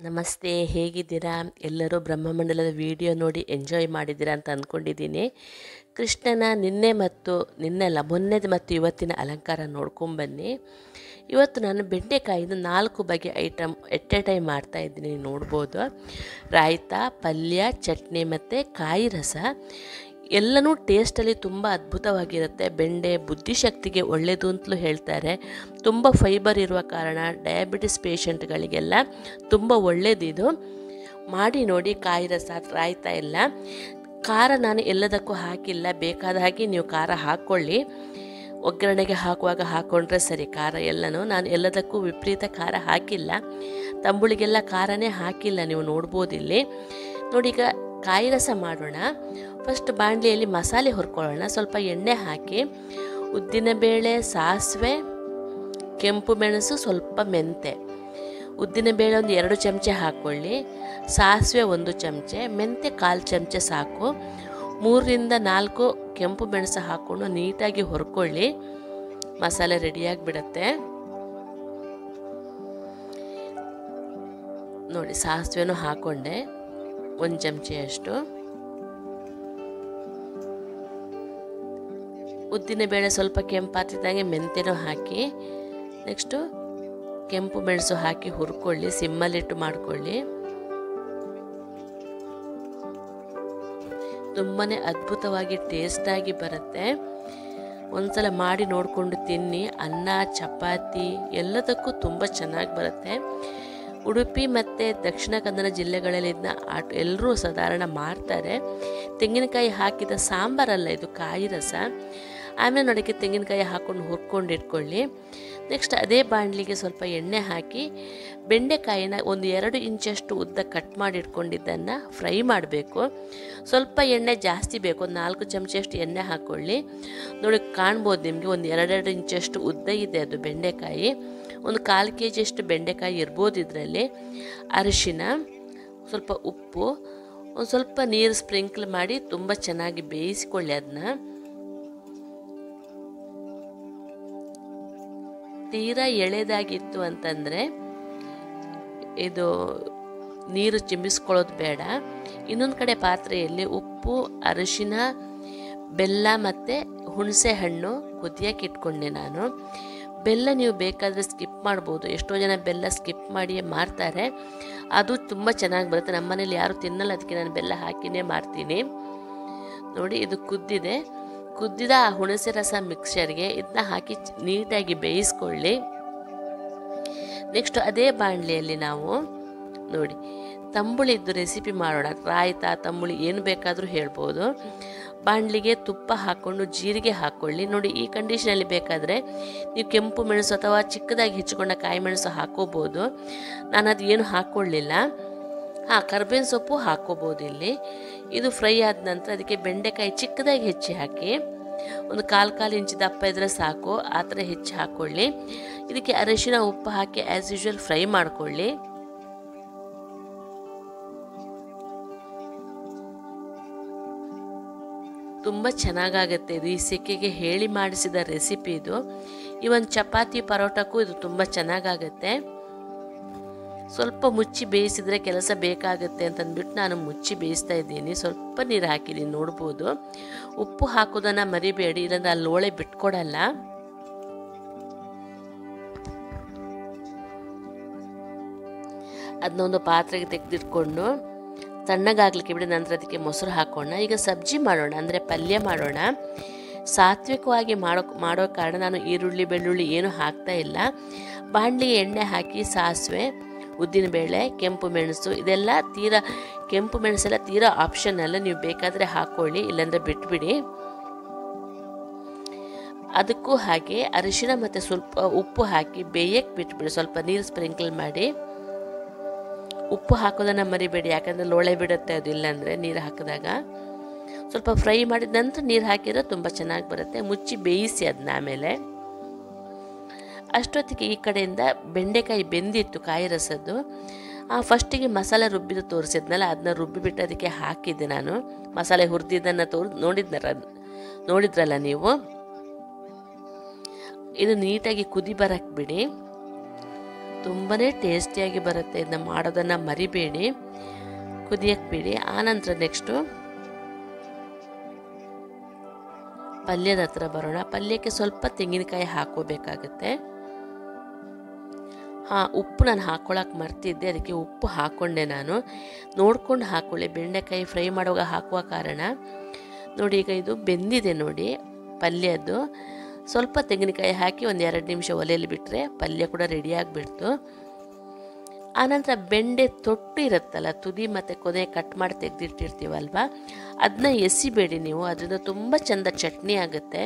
ನಮಸ್ತೆ ಹೇಗಿದ್ದೀರಾ ಎಲ್ಲರೂ ಬ್ರಹ್ಮಮಂಡಲದ ವಿಡಿಯೋ ನೋಡಿ ಎಂಜಾಯ್ ಮಾಡಿದ್ದೀರಾ ಅಂತ ಅಂದ್ಕೊಂಡಿದ್ದೀನಿ ಕೃಷ್ಣನ ನಿನ್ನೆ ಮತ್ತು ನಿನ್ನೆಲ್ಲ ಮೊನ್ನೆದು ಮತ್ತು ಇವತ್ತಿನ ಅಲಂಕಾರ ನೋಡ್ಕೊಂಬನ್ನಿ ಇವತ್ತು ನಾನು ಬೆಂಡೆಕಾಯಿನ ನಾಲ್ಕು ಬಗೆ ಐಟಮ್ ಎಟ್ ಎ ಟೈಮ್ ಮಾಡ್ತಾಯಿದ್ದೀನಿ ನೀವು ನೋಡ್ಬೋದು ರಾಯ್ತ ಪಲ್ಯ ಚಟ್ನಿ ಮತ್ತು ಕಾಯಿ ರಸ ಎಲ್ಲನೂ ಟೇಸ್ಟಲ್ಲಿ ತುಂಬ ಅದ್ಭುತವಾಗಿರುತ್ತೆ ಬೆಂಡೆ ಬುದ್ಧಿಶಕ್ತಿಗೆ ಒಳ್ಳೆಯದು ಅಂತಲೂ ಹೇಳ್ತಾರೆ ತುಂಬ ಫೈಬರ್ ಇರುವ ಕಾರಣ ಡಯಾಬಿಟಿಸ್ ಪೇಷಂಟ್ಗಳಿಗೆಲ್ಲ ತುಂಬ ಒಳ್ಳೆಯದಿದು ಮಾಡಿ ನೋಡಿ ಕಾಯಿ ರಸ ರಾಯ್ತ ಎಲ್ಲ ಖಾರ ನಾನು ಎಲ್ಲದಕ್ಕೂ ಹಾಕಿಲ್ಲ ಬೇಕಾದ ಹಾಗೆ ನೀವು ಖಾರ ಹಾಕ್ಕೊಳ್ಳಿ ಒಗ್ಗರಣೆಗೆ ಹಾಕುವಾಗ ಹಾಕ್ಕೊಂಡ್ರೆ ಸರಿ ಖಾರ ಎಲ್ಲನೂ ನಾನು ಎಲ್ಲದಕ್ಕೂ ವಿಪರೀತ ಖಾರ ಹಾಕಿಲ್ಲ ತಂಬುಳಿಗೆಲ್ಲ ಖಾರನೇ ಹಾಕಿಲ್ಲ ನೀವು ನೋಡ್ಬೋದು ಇಲ್ಲಿ ನೋಡಿ ಈಗ ಕಾಯಿ ರಸ ಮಾಡೋಣ ಫಸ್ಟ್ ಬಾಣಲಿಯಲ್ಲಿ ಮಸಾಲೆ ಹುರ್ಕೊಳ್ಳೋಣ ಸ್ವಲ್ಪ ಎಣ್ಣೆ ಹಾಕಿ ಉದ್ದಿನಬೇಳೆ ಸಾಸಿವೆ ಕೆಂಪು ಮೆಣಸು ಸ್ವಲ್ಪ ಮೆಂತೆ ಉದ್ದಿನಬೇಳೆ ಒಂದು ಎರಡು ಚಮಚೆ ಹಾಕ್ಕೊಳ್ಳಿ ಸಾಸಿವೆ ಒಂದು ಚಮಚೆ ಮೆಂತೆ ಕಾಲು ಚಮಚೆ ಸಾಕು ಮೂರರಿಂದ ನಾಲ್ಕು ಕೆಂಪು ಮೆಣಸು ಹಾಕ್ಕೊಂಡು ನೀಟಾಗಿ ಹುರ್ಕೊಳ್ಳಿ ಮಸಾಲೆ ರೆಡಿಯಾಗಿ ಬಿಡುತ್ತೆ ನೋಡಿ ಸಾಸಿವೆನೂ ಹಾಕ್ಕೊಂಡೆ ಒಂದು ಚಮಚೆಯಷ್ಟು ಉದ್ದಿನಬೇಳೆ ಸ್ವಲ್ಪ ಕೆಂಪಾತಿದ್ದಾಗೆ ಮೆಂತೆನೂ ಹಾಕಿ ನೆಕ್ಸ್ಟು ಕೆಂಪು ಮೆಣಸು ಹಾಕಿ ಹುರ್ಕೊಳ್ಳಿ ಸಿಮ್ಮಲ್ಲಿಟ್ಟು ಮಾಡ್ಕೊಳ್ಳಿ ತುಂಬಾ ಅದ್ಭುತವಾಗಿ ಟೇಸ್ಟಾಗಿ ಬರುತ್ತೆ ಒಂದ್ಸಲ ಮಾಡಿ ನೋಡಿಕೊಂಡು ತಿನ್ನಿ ಅನ್ನ ಚಪಾತಿ ಎಲ್ಲದಕ್ಕೂ ತುಂಬ ಚೆನ್ನಾಗಿ ಬರುತ್ತೆ ಉಡುಪಿ ಮತ್ತು ದಕ್ಷಿಣ ಕನ್ನಡ ಜಿಲ್ಲೆಗಳಲ್ಲಿ ಇದನ್ನ ಆಟ ಎಲ್ಲರೂ ಸಾಧಾರಣ ಮಾಡ್ತಾರೆ ತೆಂಗಿನಕಾಯಿ ಹಾಕಿದ ಸಾಂಬಾರಲ್ಲ ಇದು ಕಾಯಿ ರಸ ಆಮೇಲೆ ನೋಡೋಕ್ಕೆ ತೆಂಗಿನಕಾಯಿ ಹಾಕ್ಕೊಂಡು ಹುರ್ಕೊಂಡು ಇಟ್ಕೊಳ್ಳಿ ನೆಕ್ಸ್ಟ್ ಅದೇ ಬಾಣಲಿಗೆ ಸ್ವಲ್ಪ ಎಣ್ಣೆ ಹಾಕಿ ಬೆಂಡೆಕಾಯಿನ ಒಂದು ಎರಡು ಇಂಚಷ್ಟು ಉದ್ದ ಕಟ್ ಮಾಡಿ ಇಟ್ಕೊಂಡಿದ್ದನ್ನು ಫ್ರೈ ಮಾಡಬೇಕು ಸ್ವಲ್ಪ ಎಣ್ಣೆ ಜಾಸ್ತಿ ಬೇಕು ಒಂದು ನಾಲ್ಕು ಚಮಚಷ್ಟು ಎಣ್ಣೆ ಹಾಕ್ಕೊಳ್ಳಿ ನೋಡಿ ಕಾಣ್ಬೋದು ನಿಮಗೆ ಒಂದು ಎರಡೆರಡು ಇಂಚಷ್ಟು ಉದ್ದ ಇದೆ ಅದು ಬೆಂಡೆಕಾಯಿ ಒಂದು ಕಾಲು ಕೆ ಜಿಯಷ್ಟು ಬೆಂಡೆಕಾಯಿ ಇರ್ಬೋದು ಇದರಲ್ಲಿ ಅರಿಶಿನ ಸ್ವಲ್ಪ ಉಪ್ಪು ಒಂದು ಸ್ವಲ್ಪ ನೀರು ಸ್ಪ್ರಿಂಕ್ಲ್ ಮಾಡಿ ತುಂಬ ಚೆನ್ನಾಗಿ ಬೇಯಿಸ್ಕೊಳ್ಳಿ ಅದನ್ನ ತೀರಾ ಎಳೆದಾಗಿತ್ತು ಅಂತಂದರೆ ಇದು ನೀರು ಚಿಮ್ಮಿಸ್ಕೊಳ್ಳೋದು ಬೇಡ ಇನ್ನೊಂದು ಕಡೆ ಪಾತ್ರೆಯಲ್ಲಿ ಉಪ್ಪು ಅರಿಶಿನ ಬೆಲ್ಲ ಮತ್ತು ಹುಣಸೆ ಹಣ್ಣು ಕುದಿಯಕ್ಕೆ ಇಟ್ಕೊಂಡೆ ನಾನು ಬೆಲ್ಲ ನೀವು ಬೇಕಾದರೆ ಸ್ಕಿಪ್ ಮಾಡ್ಬೋದು ಎಷ್ಟೋ ಜನ ಬೆಲ್ಲ ಸ್ಕಿಪ್ ಮಾಡಿ ಮಾರ್ತಾರೆ ಅದು ತುಂಬ ಚೆನ್ನಾಗಿ ಬರುತ್ತೆ ನಮ್ಮ ಮನೇಲಿ ಯಾರು ತಿನ್ನಲ್ಲ ಅದಕ್ಕೆ ನಾನು ಬೆಲ್ಲ ಹಾಕಿನೇ ಮಾಡ್ತೀನಿ ನೋಡಿ ಇದು ಕುದ್ದಿದೆ ಕುದ್ದಿದ ಆ ಹುಣಸೆ ರಸ ಮಿಕ್ಸರ್ಗೆ ಇದನ್ನ ಹಾಕಿ ನೀಟಾಗಿ ಬೇಯಿಸ್ಕೊಳ್ಳಿ ನೆಕ್ಸ್ಟ್ ಅದೇ ಬಾಣಲಿಯಲ್ಲಿ ನಾವು ನೋಡಿ ತಂಬುಳಿದ್ದು ರೆಸಿಪಿ ಮಾಡೋಣ ರಾಯ್ತ ತಂಬುಳಿ ಏನು ಬೇಕಾದರೂ ಹೇಳ್ಬೋದು ಬಾಣಲಿಗೆ ತುಪ್ಪ ಹಾಕ್ಕೊಂಡು ಜೀರಿಗೆ ಹಾಕ್ಕೊಳ್ಳಿ ನೋಡಿ ಈ ಕಂಡೀಷನಲ್ಲಿ ಬೇಕಾದರೆ ನೀವು ಕೆಂಪು ಮೆಣಸು ಅಥವಾ ಚಿಕ್ಕದಾಗಿ ಹೆಚ್ಚಿಕೊಂಡ ಕಾಯಿ ಮೆಣಸು ಹಾಕ್ಕೋಬೋದು ನಾನು ಅದು ಏನು ಹಾಕ್ಕೊಳ್ಳಿಲ್ಲ ಹಾಂ ಕರ್ಬೇವಿನ ಸೊಪ್ಪು ಹಾಕ್ಕೋಬೋದು ಇಲ್ಲಿ ಇದು ಫ್ರೈ ಆದ ನಂತರ ಅದಕ್ಕೆ ಬೆಂಡೆಕಾಯಿ ಚಿಕ್ಕದಾಗಿ ಹೆಚ್ಚಿ ಹಾಕಿ ಒಂದು ಕಾಲು ಕಾಲು ಇಂಚು ದಪ್ಪ ಇದ್ರೆ ಸಾಕು ಆ ಥರ ಹೆಚ್ಚಿ ಹಾಕ್ಕೊಳ್ಳಿ ಇದಕ್ಕೆ ಅರಿಶಿನ ಉಪ್ಪು ಹಾಕಿ ಆ್ಯಸ್ ಯೂಶ್ವಲ್ ಫ್ರೈ ಮಾಡ್ಕೊಳ್ಳಿ ತುಂಬ ಚೆನ್ನಾಗಾಗತ್ತೆ ಇದು ಈ ಸೆಕೆಗೆ ಹೇಳಿ ಮಾಡಿಸಿದ ರೆಸಿಪಿ ಇದು ಈ ಒಂದು ಚಪಾತಿ ಪರೋಟಕ್ಕೂ ಇದು ತುಂಬ ಚೆನ್ನಾಗಾಗತ್ತೆ ಸ್ವಲ್ಪ ಮುಚ್ಚಿ ಬೇಯಿಸಿದರೆ ಕೆಲಸ ಬೇಕಾಗುತ್ತೆ ಅಂತಂದ್ಬಿಟ್ಟು ನಾನು ಮುಚ್ಚಿ ಬೇಯಿಸ್ತಾ ಇದ್ದೀನಿ ಸ್ವಲ್ಪ ನೀರು ಹಾಕಿದ್ದೀನಿ ನೋಡ್ಬೋದು ಉಪ್ಪು ಹಾಕೋದನ್ನು ಮರಿಬೇಡಿ ಇಲ್ಲಾಂದ್ರೆ ಅಲ್ಲಿ ಲೋಳೆ ಬಿಟ್ಕೊಡಲ್ಲ ಅದನ್ನೊಂದು ಪಾತ್ರೆಗೆ ತೆಗೆದಿಟ್ಕೊಂಡು ತಣ್ಣಗಾಗ್ಲಿಕ್ಕೆ ಬಿಡಿ ನಂತರ ಅದಕ್ಕೆ ಮೊಸರು ಹಾಕೋಣ ಈಗ ಸಬ್ಜಿ ಮಾಡೋಣ ಅಂದರೆ ಪಲ್ಯ ಮಾಡೋಣ ಸಾತ್ವಿಕವಾಗಿ ಮಾಡೋ ಮಾಡೋ ಕಾರಣ ನಾನು ಈರುಳ್ಳಿ ಬೆಳ್ಳುಳ್ಳಿ ಏನು ಹಾಕ್ತಾ ಇಲ್ಲ ಬಾಣಲಿಗೆ ಎಣ್ಣೆ ಹಾಕಿ ಸಾಸಿವೆ ಉದ್ದಿನಬೇಳೆ ಕೆಂಪು ಮೆಣಸು ಇದೆಲ್ಲ ತೀರಾ ಕೆಂಪು ಮೆಣಸೆಲ್ಲ ತೀರಾ ಆಪ್ಷನಲ್ಲ ನೀವು ಬೇಕಾದರೆ ಹಾಕ್ಕೊಳ್ಳಿ ಇಲ್ಲಾಂದರೆ ಬಿಟ್ಬಿಡಿ ಅದಕ್ಕೂ ಹಾಗೆ ಅರಿಶಿನ ಮತ್ತು ಸ್ವಲ್ಪ ಉಪ್ಪು ಹಾಕಿ ಬೇಯಕ್ಕೆ ಬಿಟ್ಬಿಡಿ ಸ್ವಲ್ಪ ನೀರು ಸ್ಪ್ರಿಂಕಲ್ ಮಾಡಿ ಉಪ್ಪು ಹಾಕೋದನ್ನು ಮರಿಬೇಡಿ ಯಾಕಂದರೆ ಲೋಳೆ ಬಿಡುತ್ತೆ ಅದು ಇಲ್ಲಾಂದರೆ ನೀರು ಹಾಕಿದಾಗ ಸ್ವಲ್ಪ ಫ್ರೈ ಮಾಡಿದ ನಂತರ ನೀರು ಹಾಕಿದ್ರೆ ತುಂಬ ಚೆನ್ನಾಗಿ ಬರುತ್ತೆ ಮುಚ್ಚಿ ಬೇಯಿಸಿ ಅದನ್ನ ಆಮೇಲೆ ಅಷ್ಟೊತ್ತಿಗೆ ಈ ಕಡೆಯಿಂದ ಬೆಂಡೆಕಾಯಿ ಬೆಂದಿತ್ತು ಕಾಯಿ ರಸದ್ದು ಆ ಫಸ್ಟಿಗೆ ಮಸಾಲೆ ರುಬ್ಬಿದ್ದು ತೋರಿಸಿದ್ನಲ್ಲ ಅದನ್ನ ರುಬ್ಬಿಬಿಟ್ಟು ಅದಕ್ಕೆ ಹಾಕಿದ್ದೆ ನಾನು ಮಸಾಲೆ ಹುರಿದಿದ್ದನ್ನು ತೋರ್ ನೋಡಿದ್ನರ ನೋಡಿದ್ರಲ್ಲ ನೀವು ಇದು ನೀಟಾಗಿ ಕುದಿ ಬರಕ್ಕೆ ಬಿಡಿ ತುಂಬಾ ಟೇಸ್ಟಿಯಾಗಿ ಬರುತ್ತೆ ಇದನ್ನ ಮಾಡೋದನ್ನು ಮರಿಬೇಡಿ ಕುದಿಯಕ್ಕೆ ಬಿಡಿ ಆನಂತರ ನೆಕ್ಸ್ಟು ಪಲ್ಯದ ಹತ್ರ ಬರೋಣ ಪಲ್ಯಕ್ಕೆ ಸ್ವಲ್ಪ ತೆಂಗಿನಕಾಯಿ ಹಾಕೋಬೇಕಾಗತ್ತೆ ಹಾಂ ಉಪ್ಪು ನಾನು ಹಾಕ್ಕೊಳಕ್ಕೆ ಮರ್ತಿದ್ದೆ ಅದಕ್ಕೆ ಉಪ್ಪು ಹಾಕ್ಕೊಂಡೆ ನಾನು ನೋಡ್ಕೊಂಡು ಹಾಕ್ಕೊಳ್ಳಿ ಬೆಂಡೆಕಾಯಿ ಫ್ರೈ ಮಾಡುವಾಗ ಹಾಕುವ ಕಾರಣ ನೋಡಿ ಈಗ ಇದು ಬೆಂದಿದೆ ನೋಡಿ ಪಲ್ಯದ್ದು ಸ್ವಲ್ಪ ತೆಂಗಿನಕಾಯಿ ಹಾಕಿ ಒಂದು ಎರಡು ನಿಮಿಷ ಒಲೆಯಲ್ಲಿ ಬಿಟ್ಟರೆ ಪಲ್ಯ ಕೂಡ ರೆಡಿಯಾಗಿಬಿಡ್ತು ಆನಂತರ ಬೆಂಡೆ ತೊಟ್ಟು ಇರುತ್ತಲ್ಲ ತುದಿ ಮತ್ತು ಕೊನೆ ಕಟ್ ಮಾಡಿ ತೆಗೆದಿಟ್ಟಿರ್ತೀವಲ್ವ ಅದನ್ನ ಎಸಿಬೇಡಿ ನೀವು ಅದರಿಂದ ತುಂಬ ಚೆಂದ ಚಟ್ನಿ ಆಗುತ್ತೆ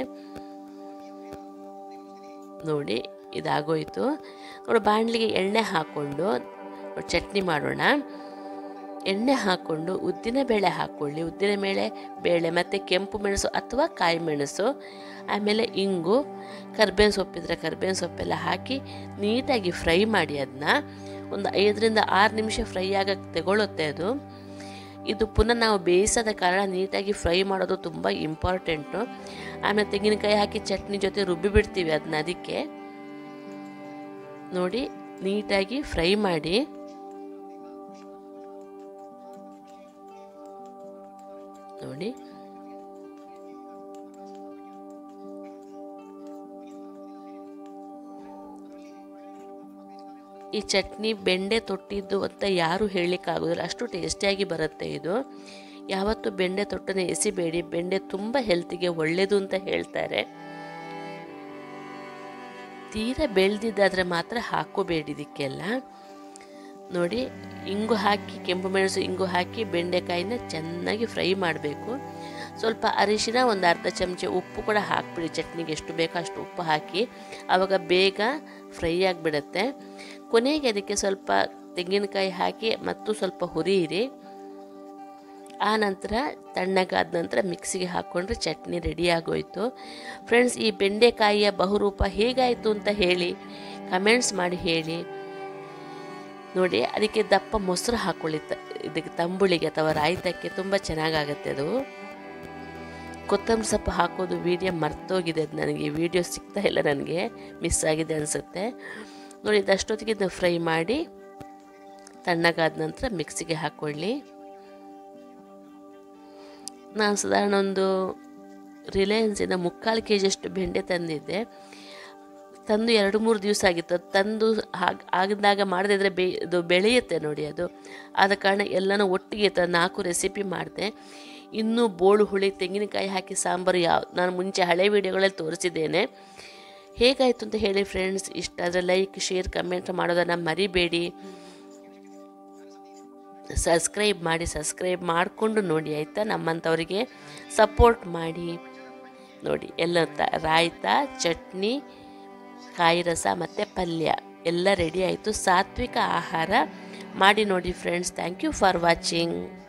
ನೋಡಿ ಇದಾಗೋಯ್ತು ನೋಡಿ ಬಾಣಲಿಗೆ ಎಣ್ಣೆ ಹಾಕ್ಕೊಂಡು ಚಟ್ನಿ ಮಾಡೋಣ ಎಣ್ಣೆ ಹಾಕ್ಕೊಂಡು ಉದ್ದಿನ ಬೇಳೆ ಹಾಕ್ಕೊಳ್ಳಿ ಉದ್ದಿನ ಬೇಳೆ ಬೇಳೆ ಮತ್ತು ಕೆಂಪು ಮೆಣಸು ಅಥವಾ ಕಾಯಿ ಮೆಣಸು ಆಮೇಲೆ ಇಂಗು ಕರ್ಬೇವಿನ ಸೊಪ್ಪಿದ್ರೆ ಕರ್ಬೇವಿನ ಸೊಪ್ಪೆಲ್ಲ ಹಾಕಿ ನೀಟಾಗಿ ಫ್ರೈ ಮಾಡಿ ಅದನ್ನ ಒಂದು ಐದರಿಂದ ಆರು ನಿಮಿಷ ಫ್ರೈ ಆಗಕ್ಕೆ ತಗೊಳ್ಳುತ್ತೆ ಅದು ಇದು ಪುನಃ ನಾವು ಬೇಯಿಸದ ಕಾರಣ ನೀಟಾಗಿ ಫ್ರೈ ಮಾಡೋದು ತುಂಬ ಇಂಪಾರ್ಟೆಂಟು ಆಮೇಲೆ ತೆಂಗಿನಕಾಯಿ ಹಾಕಿ ಚಟ್ನಿ ಜೊತೆ ರುಬ್ಬಿ ಬಿಡ್ತೀವಿ ಅದನ್ನ ಅದಕ್ಕೆ ನೋಡಿ ನೀಟಾಗಿ ಫ್ರೈ ಮಾಡಿ ನೋಡಿ ಈ ಚಟ್ನಿ ಬೆಂಡೆ ತೊಟ್ಟಿದ್ದು ಅಂತ ಯಾರೂ ಹೇಳಲಿಕ್ಕಾಗೋದಿಲ್ಲ ಅಷ್ಟು ಟೇಸ್ಟಿಯಾಗಿ ಬರುತ್ತೆ ಇದು ಯಾವತ್ತು ಬೆಂಡೆ ತೊಟ್ಟನ್ನು ಎಸಿಬೇಡಿ ಬೆಂಡೆ ತುಂಬ ಹೆಲ್ತಿಗೆ ಒಳ್ಳೆಯದು ಅಂತ ಹೇಳ್ತಾರೆ ತೀರಾ ಬೆಳೆದಿದ್ದಾದರೆ ಮಾತ್ರ ಹಾಕೋಬೇಡಿ ಇದಕ್ಕೆಲ್ಲ ನೋಡಿ ಇಂಗು ಹಾಕಿ ಕೆಂಪು ಮೆಣಸು ಇಂಗು ಹಾಕಿ ಬೆಂಡೆಕಾಯಿನ ಚೆನ್ನಾಗಿ ಫ್ರೈ ಮಾಡಬೇಕು ಸ್ವಲ್ಪ ಅರಿಶಿನ ಒಂದು ಅರ್ಧ ಚಮಚ ಉಪ್ಪು ಕೂಡ ಹಾಕ್ಬಿಡಿ ಚಟ್ನಿಗೆ ಎಷ್ಟು ಬೇಕೋ ಅಷ್ಟು ಉಪ್ಪು ಹಾಕಿ ಆವಾಗ ಬೇಗ ಫ್ರೈ ಆಗಿಬಿಡುತ್ತೆ ಕೊನೆಗೆ ಅದಕ್ಕೆ ಸ್ವಲ್ಪ ತೆಂಗಿನಕಾಯಿ ಹಾಕಿ ಮತ್ತು ಸ್ವಲ್ಪ ಹುರಿಯಿರಿ ಆ ನಂತರ ತಣ್ಣಗಾದ ನಂತರ ಮಿಕ್ಸಿಗೆ ಹಾಕ್ಕೊಂಡ್ರೆ ಚಟ್ನಿ ರೆಡಿ ಆಗೋಯ್ತು ಫ್ರೆಂಡ್ಸ್ ಈ ಬೆಂಡೆಕಾಯಿಯ ಬಹುರೂಪ ಹೇಗಾಯಿತು ಅಂತ ಹೇಳಿ ಕಮೆಂಟ್ಸ್ ಮಾಡಿ ಹೇಳಿ ನೋಡಿ ಅದಕ್ಕೆ ದಪ್ಪ ಮೊಸರು ಹಾಕ್ಕೊಳ್ಳಿ ತ ಇದಕ್ಕೆ ತಂಬುಳಿಗೆ ಅಥವಾ ರಾಯ್ತಕ್ಕೆ ತುಂಬ ಚೆನ್ನಾಗಾಗತ್ತೆ ಅದು ಕೊತ್ತಂಬರಿ ಸೊಪ್ಪು ಹಾಕೋದು ವೀಡಿಯೋ ಮರ್ತೋಗಿದೆ ಅದು ನನಗೆ ವಿಡಿಯೋ ಸಿಗ್ತಾ ಇಲ್ಲ ನನಗೆ ಮಿಸ್ ಆಗಿದೆ ಅನಿಸುತ್ತೆ ನೋಡಿ ಇದಷ್ಟೊತ್ತಿಗೆ ಇದನ್ನ ಫ್ರೈ ಮಾಡಿ ತಣ್ಣಗಾದ ನಂತರ ಮಿಕ್ಸಿಗೆ ಹಾಕ್ಕೊಳ್ಳಿ ನಾನು ಸಾಧಾರಣ ಒಂದು ರಿಲಯನ್ಸಿಂದ ಮುಕ್ಕಾಲು ಕೆ ಜಿಯಷ್ಟು ಬೆಂಡೆ ತಂದಿದ್ದೆ ತಂದು ಎರಡು ಮೂರು ದಿವಸ ಆಗಿತ್ತು ಅದು ತಂದು ಹಾಗೆ ಆಗಿದ್ದಾಗ ಮಾಡದಿದ್ರೆ ಬೇ ಇದು ಬೆಳೆಯುತ್ತೆ ನೋಡಿ ಅದು ಆದ ಕಾರಣ ಎಲ್ಲನೂ ಒಟ್ಟಿಗೆ ತ ನಾಲ್ಕು ರೆಸಿಪಿ ಮಾಡಿದೆ ಇನ್ನೂ ಬೋಳು ಹುಳಿ ತೆಂಗಿನಕಾಯಿ ಹಾಕಿ ಸಾಂಬಾರು ಯಾವ ನಾನು ಮುಂಚೆ ಹಳೆ ವೀಡಿಯೋಗಳಲ್ಲಿ ತೋರಿಸಿದ್ದೇನೆ ಹೇಗಾಯಿತು ಅಂತ ಹೇಳಿ ಫ್ರೆಂಡ್ಸ್ ಇಷ್ಟ ಆದರೆ ಲೈಕ್ ಶೇರ್ ಕಮೆಂಟ್ ಮಾಡೋದನ್ನು ಮರಿಬೇಡಿ ಸಬ್ಸ್ಕ್ರೈಬ್ ಮಾಡಿ ಸಬ್ಸ್ಕ್ರೈಬ್ ಮಾಡಿಕೊಂಡು ನೋಡಿ ಆಯಿತಾ ನಮ್ಮಂಥವ್ರಿಗೆ ಸಪೋರ್ಟ್ ಮಾಡಿ ನೋಡಿ ಎಲ್ಲ ತ ರಾಯ್ತ ಚಟ್ನಿ ಕಾಯಿ ರಸ ಮತ್ತು ಪಲ್ಯ ಎಲ್ಲ ರೆಡಿ ಆಯಿತು ಸಾತ್ವಿಕ ಆಹಾರ ಮಾಡಿ ನೋಡಿ friends thank you for watching